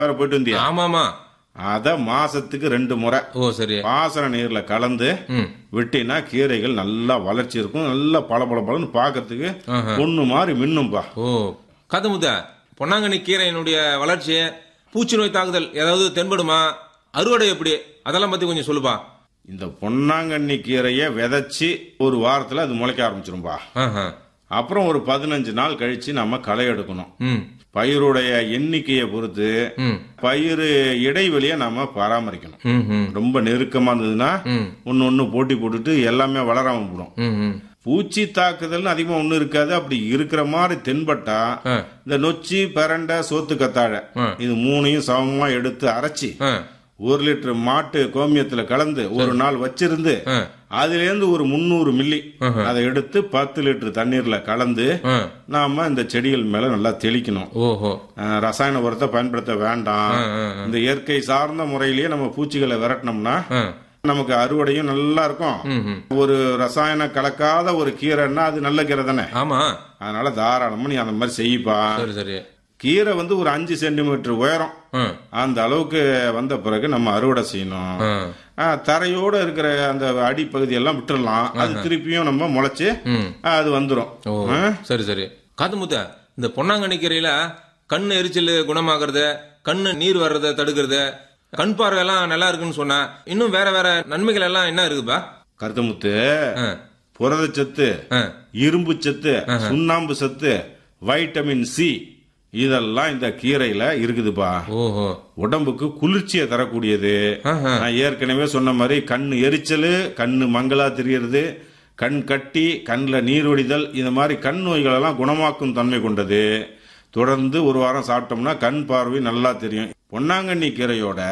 வேற போயிட்டு வந்தியா ஆமாமா அத மாசத்துக்கு ரெண்டு முறை ஓ சரி பாசன நீர்ல கலந்து ம் விட்டினா கீரைகள் நல்லா வளர்ச்சி இருக்கும் நல்லா பல பல பலன்னு பாக்கிறதுக்கு ஆஹா. பொண்ணு மாதிரி மின்னும்பா ஓ கதமுத்த பொன்னாங்கண்ணி கீரையினுடைய வளர்ச்சி பூச்சி நோய் தாக்குதல் ஏதாவது தென்படுமா அறுவடை எப்படி அதெல்லாம் பத்தி கொஞ்சம் சொல்லுப்பா இந்த பொன்னாங்கண்ணி கீரையை விதைச்சு ஒரு வாரத்துல அது முளைக்க ஆரம்பிச்சிரும்பா ஆஹா. அப்புறம் ஒரு பதினஞ்சு நாள் கழிச்சு நம்ம களை எடுக்கணும் ம் பயிருடைய எண்ணிக்கையை பொறுத்து ம் பயிர் இடைவெளியை நாம பராமரிக்கணும் ம் ம் ரொம்ப நெருக்கமா இருந்ததுன்னா ம் ஒன்னு ஒன்னு போட்டி போட்டுட்டு எல்லாமே வளராம போடும் ம் ம் பூச்சி தாக்குதல்னு அதிகமா ஒண்ணும் இருக்காது அப்படி இருக்கிற மாதிரி தென்பட்டா ஆ. இந்த நொச்சி பரண்டை சோத்து கத்தாழை ஆ. இது மூணையும் சமமா எடுத்து அரைச்சி ஆ ஒரு லிட்டர் மாட்டு கோமியத்துல கலந்து ஒரு நாள் வச்சிருந்து ஆ அதுல இருந்து ஒரு முந்நூறு மில்லி ஆஹா. அதை எடுத்து பத்து லிட்டர் தண்ணீர்ல கலந்து ஆ நாம இந்த செடிகள் மேல நல்லா தெளிக்கணும் ஓஹோ அஹ், ரசாயன உரத்தை பயன்படுத்த வேண்டாம் ஆ, ஆ, ஆ. இந்த இயற்கை சார்ந்த முறையிலேயே நம்ம பூச்சிகளை விரட்டினோம்னா ஆ நமக்கு அறுவடையும் நல்லா இருக்கும் ம் ம் ஒரு ரசாயன கலக்காத ஒரு கீரைன்னா அது நல்ல கீரை தானே ஆமா அதனால தாராளமா நீ அந்த மாதிரி செய்யப்பா சரி சரி கீரை வந்து ஒரு அஞ்சு சென்டிமீட்டர் உயரம் ஆ அந்த அளவுக்கு வந்த பிறகு நம்ம அறுவடை செய்யணும் ஆ ஆ, தரையோட இருக்கிற அந்த அடிப்பகுதி எல்லாம் விட்டுறலாம் அது திருப்பியும் நம்ம முளைச்சு ம் ஆ, அது வந்துடும் ஓ சரி சரி காத்துமுத்த இந்த பொன்னாங்கண்ணி கீரையில கண் எரிச்சல் குணமாகறது கண்ணு நீர் வர்றதை தடுக்கிறது கண் பார்வை எல்லாம் நல்லா இருக்குன்னு சொன்னா இன்னும் வேற வேற நன்மைகள் எல்லாம் என்ன இருக்குப்பா கருத்தமுத்து ஆ, புரதச்சத்து ஆ, இரும்பு சத்து சுண்ணாம்பு சத்து வைட்டமின் சி இதெல்லாம் இந்த கீரையில இருக்குதுப்பா ஓஹோ உடம்புக்கு குளிர்ச்சியை தரக்கூடியது ஆஹா. நான் ஏற்கனவே சொன்ன மாதிரி கண்ணு எரிச்சல் கண்ணு மங்களா தெரியறது கண் கட்டி கண்ணில் நீர் வடிதல் இந்த மாதிரி கண் நோய்கள் எல்லாம் குணமாக்கும் தன்மை கொண்டது தொடர்ந்து ஒரு வாரம் சாப்பிட்டோம்னா கண் பார்வை நல்லா தெரியும் பொன்னாங்கண்ணி கீரையோட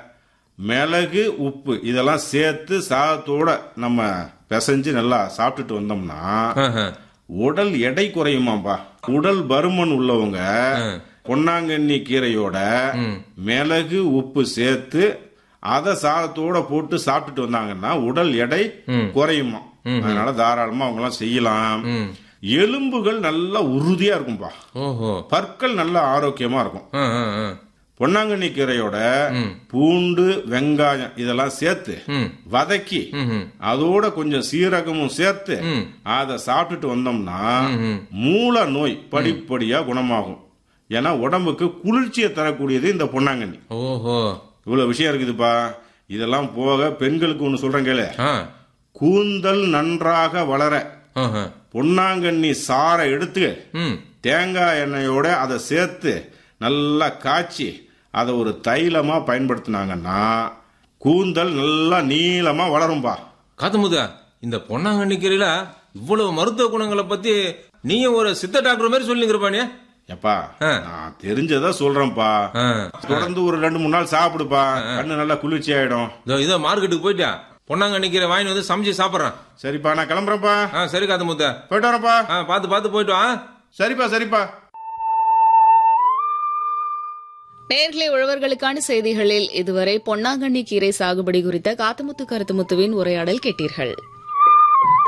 மிளகு உப்பு இதெல்லாம் சேர்த்து சாதத்தோட நம்ம பிசைஞ்சு நல்லா சாப்பிட்டுட்டு வந்தோம்னா ஆஹா. உடல் எடை குறையுமாப்பா உடல் பருமன் உள்ளவங்க பொன்னாங்கண்ணி கீரையோட ம். மிளகு உப்பு சேர்த்து அதை சாதத்தோட போட்டு சாப்பிட்டுட்டு வந்தாங்கன்னா உடல் எடை ம். குறையுமா அதனால தாராளமா அவங்க எல்லாம் செய்யலாம் ம். எலும்புகள் நல்லா உறுதியா இருக்கும்பா ஓஹோ பற்கள் நல்லா ஆரோக்கியமா இருக்கும் ஆ, ஆ, ஆ. பொன்னாங்கண்ணி கீரையோட ம். பூண்டு வெங்காயம் இதெல்லாம் சேர்த்து ம். வதக்கி ம், ம். அதோட கொஞ்சம் சீரகமும் சேர்த்து ம். அதை சாப்பிட்டுட்டு வந்தோம்னா ம். மூல நோய் படிப்படியா குணமாகும் ஏன்னா உடம்புக்கு குளிர்ச்சியை தரக்கூடியது இந்த பொன்னாங்கண்ணி ஓஹோ இவ்வளவு விஷயம் இருக்குதுப்பா இதெல்லாம் போக பெண்களுக்கு ஒண்ணு சொல்றேன் கேளு ஆ கூந்தல் நன்றாக வளர ஆஹா. பொன்னாங்கண்ணி சாறை எடுத்து ம் தேங்காய் எண்ணெயோட அதை சேர்த்து நல்லா காய்ச்சி அதை ஒரு தைலமா பயன்படுத்தினாங்கன்னா கூந்தல் நல்லா நீளமா வளரும்பா காத்தமுத இந்த பொன்னாங்கண்ணி கீரையில இவ்வளவு மருத்துவ குணங்களை பத்தி நீயும் ஒரு சித்த டாக்டர் மாதிரி சொல்லிங்கிறப்பானே எப்பா ஆ. நான் தெரிஞ்சதா சொல்றேன்ப்பா ஆ தொடர்ந்து ஒரு ரெண்டு மூணு நாள் சாப்பிடுப்பா கண்ணு நல்லா குளிர்ச்சி ஆயிடும் இதோ இதோ மார்க்கெட்டுக்கு போயிட்டா பொன்னாங்கண்ணி கீரை வாங்கி வந்து சமைச்சு சாப்பிட்றேன் சரிப்பா நான் கிளம்புறேன்ப்பா ஆ சரி காத்தமுத்த போயிட்டு வரேன்ப்பா ஆ பார்த்து பார்த்து போயிட்டு வா சரிப்பா சரிப்பா நேர்களை உழவர்களுக்கான செய்திகளில் இதுவரை பொன்னாங்கண்ணி கீரை சாகுபடி குறித்த காத்தமுத்து கருத்துமுத்துவின் உரையாடல் கேட்டீர்கள்